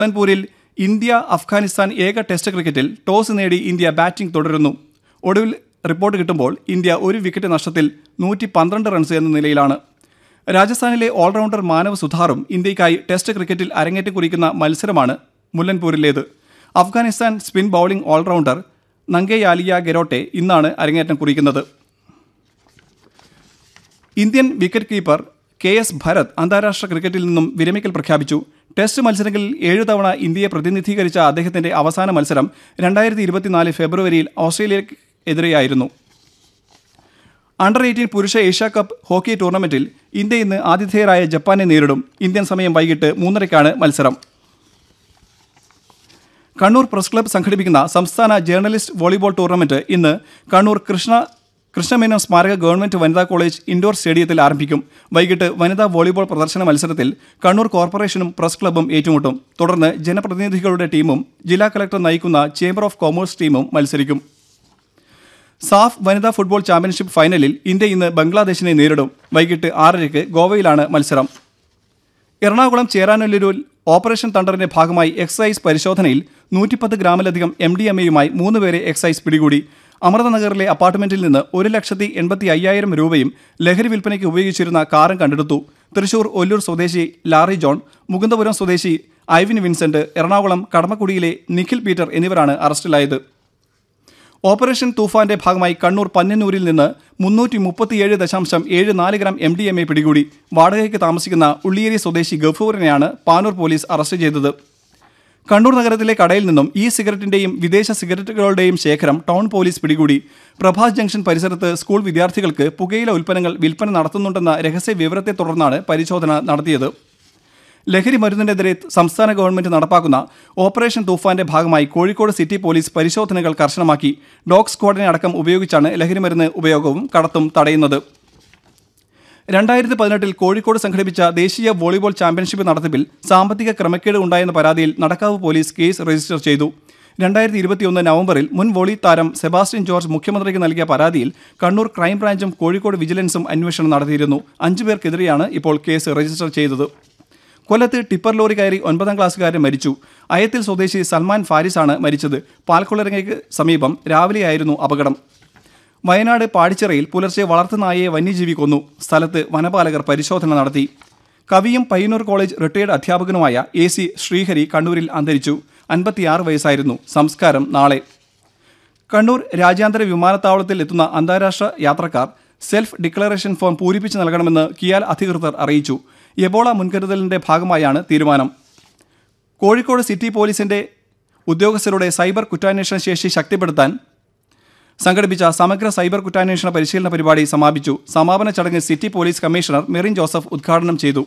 മുല്ലൻപൂരിൽ India Afghanistan ഏക test ക്രിക്കറ്റിൽ toss നേടി ഇന്ത്യ ബാറ്റിംഗ് തുടരുന്നു ഒടുവിൽ റിപ്പോർട്ട് കിട്ടുമ്പോൾ ഇന്ത്യ ഒരു വിക്കറ്റ് നഷ്ടത്തിൽ നൂറ്റി പന്ത്രണ്ട് റൺസ് എന്ന നിലയിലാണ് രാജസ്ഥാനിലെ ഓൾറൗണ്ടർ മാനവ് സുധാറും ഇന്ത്യയ്ക്കായി ടെസ്റ്റ് ക്രിക്കറ്റിൽ അരങ്ങേറ്റം കുറിക്കുന്ന മത്സരമാണ് മുല്ലൻപൂരിലേത് Afghanistan spin bowling allrounder Nangeyalia Kharote ഇന്നാണ് അരങ്ങേറ്റം കുറിക്കുന്നത് Indian wicketkeeper K S Bharat അന്താരാഷ്ട്ര ക്രിക്കറ്റിൽ നിന്നും വിരമിക്കൽ പ്രഖ്യാപിച്ചു ടെസ്റ്റ് മത്സരങ്ങളിൽ ഏഴു തവണ ഇന്ത്യയെ പ്രതിനിധീകരിച്ച അദ്ദേഹത്തിന്റെ അവസാന മത്സരം രണ്ടായിരത്തി ഇരുപത്തിനാല് ഫെബ്രുവരിയിൽ ഓസ്ട്രേലിയക്കെതിരെയായിരുന്നു അണ്ടർ എയ്റ്റീൻ പുരുഷ ഏഷ്യ കപ്പ് ഹോക്കി ടൂർണമെന്റിൽ ഇന്ത്യ ഇന്ന് ആതിഥേയരായ ജപ്പാനെ നേരിടും ഇന്ത്യൻ സമയം വൈകിട്ട് മൂന്നരയ്ക്കാണ് മത്സരം കണ്ണൂർ പ്രസ് ക്ലബ്ബ് സംഘടിപ്പിക്കുന്ന സംസ്ഥാന ജേർണലിസ്റ്റ് വോളിബോൾ ടൂർണമെന്റ് ഇന്ന് കണ്ണൂർ കൃഷ്ണ കൃഷ്ണമേനോൻ സ്മാരക ഗവൺമെന്റ് വനിതാ കോളേജ് ഇൻഡോർ സ്റ്റേഡിയത്തിൽ ആരംഭിക്കും വൈകിട്ട് വനിതാ വോളിബോൾ പ്രദർശന മത്സരത്തിൽ കണ്ണൂർ കോർപ്പറേഷനും പ്രസ് ക്ലബ്ബും ഏറ്റുമുട്ടും തുടർന്ന് ജനപ്രതിനിധികളുടെ ടീമും ജില്ലാ കളക്ടർ നയിക്കുന്ന ചേംബർ ഓഫ് കൊമേഴ്സ് ടീമും മത്സരിക്കും സാഫ് വനിതാ ഫുട്ബോൾ ചാമ്പ്യൻഷിപ്പ് ഫൈനലിൽ ഇന്ത്യ ഇന്ന് ബംഗ്ലാദേശിനെ നേരിടും വൈകിട്ട് ആറരയ്ക്ക് ഗോവയിലാണ് മത്സരം എറണാകുളം ചേരാനല്ലൂരിൽ ഓപ്പറേഷൻ തണ്ടറിന്റെ ഭാഗമായി എക്സൈസ് പരിശോധനയിൽ നൂറ്റിപ്പത്ത് ഗ്രാമിലധികം എം ഡി എം എയുമായി മൂന്ന് പേരെ എക്സൈസ് പിടികൂടി അമൃതനഗറിലെ അപ്പാർട്ട്മെന്റിൽ നിന്ന് ഒരു ലക്ഷത്തി എൺപത്തി അയ്യായിരം രൂപയും ലഹരി വിൽപ്പനയ്ക്ക് ഉപയോഗിച്ചിരുന്ന കാറും കണ്ടെടുത്തു തൃശൂർ ഒല്ലൂർ സ്വദേശി ലാറി ജോൺ മുകുന്ദപുരം സ്വദേശി ഐവിൻ വിൻസെന്റ് എറണാകുളം കടമക്കുടിയിലെ നിഖിൽ പീറ്റർ എന്നിവരാണ് അറസ്റ്റിലായത് ഓപ്പറേഷൻ തൂഫാന്റെ ഭാഗമായി കണ്ണൂർ പന്നന്നൂരിൽ നിന്ന് മുന്നൂറ്റി മുപ്പത്തിയേഴ് ദശാംശം ഏഴ് നാല് gram M D M A പിടികൂടി വാടകയ്ക്ക് താമസിക്കുന്ന ഉള്ളിയേരി സ്വദേശി ഗഫൂറിനെയാണ് പാനൂർ പോലീസ് അറസ്റ്റ് ചെയ്തത് കണ്ണൂർ നഗരത്തിലെ കടയിൽ നിന്നും ഈ സിഗരറ്റിന്റെയും വിദേശ സിഗരറ്റുകളുടെയും ശേഖരം ടൗൺ പോലീസ് പിടികൂടി പ്രഭാസ് ജംഗ്ഷൻ പരിസരത്ത് സ്കൂൾ വിദ്യാർത്ഥികൾക്ക് പുകയില ഉൽപ്പന്നങ്ങൾ വിൽപ്പന നടത്തുന്നുണ്ടെന്ന രഹസ്യ വിവരത്തെ തുടർന്നാണ് പരിശോധന നടത്തിയത് ലഹരി മരുന്നിനെതിരെ സംസ്ഥാന ഗവൺമെന്റ് നടപ്പാക്കുന്ന ഓപ്പറേഷൻ തൂഫാന്റെ ഭാഗമായി കോഴിക്കോട് സിറ്റി പോലീസ് പരിശോധനകൾ കർശനമാക്കി ഡോഗ് സ്ക്വാഡിനെ അടക്കം ഉപയോഗിച്ചാണ് ലഹരി മരുന്ന് ഉപയോഗവും കടത്തും തടയുന്നത് രണ്ടായിരത്തി പതിനെട്ടിൽ കോഴിക്കോട് സംഘടിപ്പിച്ച ദേശീയ വോളിബോൾ ചാമ്പ്യൻഷിപ്പ് നടത്തിപ്പിൽ സാമ്പത്തിക ക്രമക്കേട് ഉണ്ടായെന്ന പരാതിയിൽ നടക്കാവ് പോലീസ് കേസ് രജിസ്റ്റർ ചെയ്തു രണ്ടായിരത്തി ഇരുപത്തിയൊന്ന് നവംബറിൽ മുൻ വോളി താരം സെബാസ്റ്റ്യൻ ജോർജ് മുഖ്യമന്ത്രിക്ക് നൽകിയ പരാതിയിൽ കണ്ണൂർ ക്രൈംബ്രാഞ്ചും കോഴിക്കോട് വിജിലൻസും അന്വേഷണം നടത്തിയിരുന്നു അഞ്ചു പേർക്കെതിരെയാണ് ഇപ്പോൾ കേസ് രജിസ്റ്റർ ചെയ്തത് കൊല്ലത്ത് ടിപ്പർ ലോറി കയറി ഒൻപതാം ക്ലാസ്സുകാരൻ മരിച്ചു അയത്തിൽ സ്വദേശി സൽമാൻ ഫാരിസാണ് മരിച്ചത് പാൽക്കുളരങ്ങയ്ക്ക് സമീപം രാവിലെയായിരുന്നു അപകടം വയനാട് പാടിച്ചിറയിൽ പുലർച്ചെ വളർത്തുനായയെ വന്യജീവി കൊന്നു സ്ഥലത്ത് വനപാലകർ പരിശോധന നടത്തി കവിയും പയ്യന്നൂർ കോളേജ് റിട്ടയർഡ് അധ്യാപകനുമായ എ സി ശ്രീഹരി കണ്ണൂരിൽ അന്തരിച്ചു അൻപത്തിയാറ് വയസ്സായിരുന്നു സംസ്കാരം നാളെ കണ്ണൂർ രാജ്യാന്തര വിമാനത്താവളത്തിൽ എത്തുന്ന അന്താരാഷ്ട്ര യാത്രക്കാർ സെൽഫ് ഡിക്ലറേഷൻ ഫോം പൂരിപ്പിച്ച് നൽകണമെന്ന് കിയാൽ അധികൃതർ അറിയിച്ചു എബോള മുൻകരുതലിന്റെ ഭാഗമായാണ് തീരുമാനം കോഴിക്കോട് സിറ്റി പോലീസിന്റെ ഉദ്യോഗസ്ഥരുടെ സൈബർ കുറ്റാന്വേഷണ ശേഷി ശക്തിപ്പെടുത്താൻ സംഘടിപ്പിച്ച സമഗ്ര സൈബർ കുറ്റാന്വേഷണ പരിശീലന പരിപാടി സമാപിച്ചു സമാപന ചടങ്ങ് city police commissioner Merin Joseph ഉദ്ഘാടനം ചെയ്തു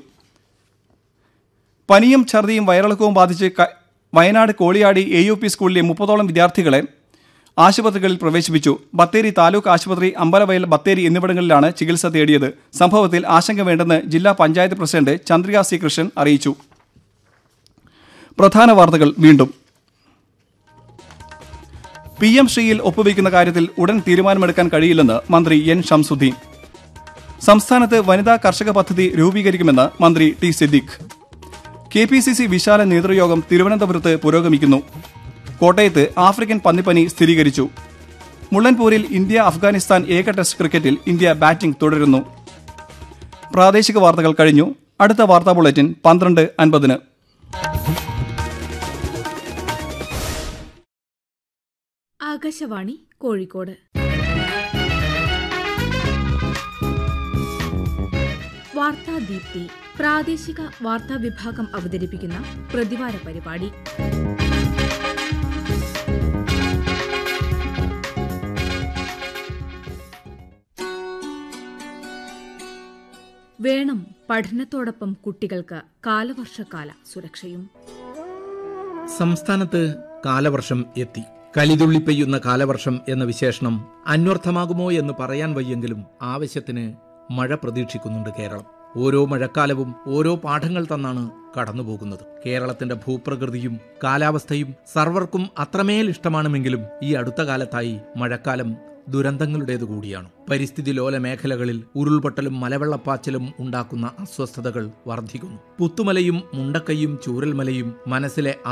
പനിയും ഛർദിയും വയറിളക്കവും ബാധിച്ച് ക- Wayanad Koliyadi A U P സ്കൂളിലെ മുപ്പതോളം വിദ്യാർത്ഥികളെ ആശുപത്രികളിൽ പ്രവേശിപ്പിച്ചു ബത്തേരി താലൂക്ക് ആശുപത്രി അമ്പലവയൽ ബത്തേരി എന്നിവിടങ്ങളിലാണ് ചികിത്സ തേടിയത് സംഭവത്തിൽ ആശങ്ക വേണ്ടെന്ന് ജില്ലാ പഞ്ചായത്ത് പ്രസിഡന്റ് ചന്ദ്രിക സി കൃഷ്ണൻ അറിയിച്ചു പ്രധാന വാർത്തകൾ വീണ്ടും പി എം ശ്രീയിൽ ഒപ്പുവയ്ക്കുന്ന കാര്യത്തിൽ ഉടൻ തീരുമാനമെടുക്കാൻ കഴിയില്ലെന്ന് മന്ത്രി എൻ ഷംസുദ്ദീൻ സംസ്ഥാനത്ത് വനിതാ കർഷക പദ്ധതി രൂപീകരിക്കുമെന്ന് മന്ത്രി T Siddique K P C C വിശാല നേതൃയോഗം തിരുവനന്തപുരത്ത് പുരോഗമിക്കുന്നു കോട്ടയത്ത് ആഫ്രിക്കൻ പന്നിപ്പനി സ്ഥിരീകരിച്ചു മുള്ളൻപൂരിൽ ഇന്ത്യ അഫ്ഗാനിസ്ഥാൻ ഏക ടെസ്റ്റ് ക്രിക്കറ്റിൽ ഇന്ത്യ ബാറ്റിംഗ് തുടരുന്നു പ്രാദേശിക വാർത്തകൾ കഴിഞ്ഞു അടുത്ത വാർത്താ ബുള്ളറ്റിൻ പന്ത്രണ്ട് അൻപതിന് ആകാശവാണി കോഴിക്കോട് വാർത്താ ദീപ്തി പ്രാദേശിക വാർത്താ വിഭാഗം അവതരിപ്പിക്കുന്ന പ്രതിവാര പരിപാടി വേണം പഠനത്തോടൊപ്പം കുട്ടികൾക്ക് കാലവർഷക്കാല സുരക്ഷയും സംസ്ഥാനത്ത് കാലവർഷം എത്തി കലിതുള്ളി പെയ്യുന്ന കാലവർഷം എന്ന വിശേഷണം അന്വർത്ഥമാകുമോ എന്ന് പറയാൻ വയ്യെങ്കിലും ആവശ്യത്തിന് മഴ പ്രതീക്ഷിക്കുന്നുണ്ട് കേരളം ഓരോ മഴക്കാലവും ഓരോ പാഠങ്ങൾ തന്നാണ് കടന്നുപോകുന്നത് കേരളത്തിന്റെ ഭൂപ്രകൃതിയും കാലാവസ്ഥയും സർവർക്കും അത്രമേൽ ഇഷ്ടമാണെങ്കിലും ഈ അടുത്ത കാലത്തായി മഴക്കാലം ദുരന്തങ്ങളുടേതു കൂടിയാണ് പരിസ്ഥിതി ലോല മേഖലകളിൽ ഉരുൾപൊട്ടലും മലവെള്ളപ്പാച്ചിലും ഉണ്ടാക്കുന്ന അസ്വസ്ഥതകൾ വർദ്ധിക്കുന്നു പുത്തുമലയും മുണ്ടക്കയും ചൂരൽമലയും മനസ്സിലെ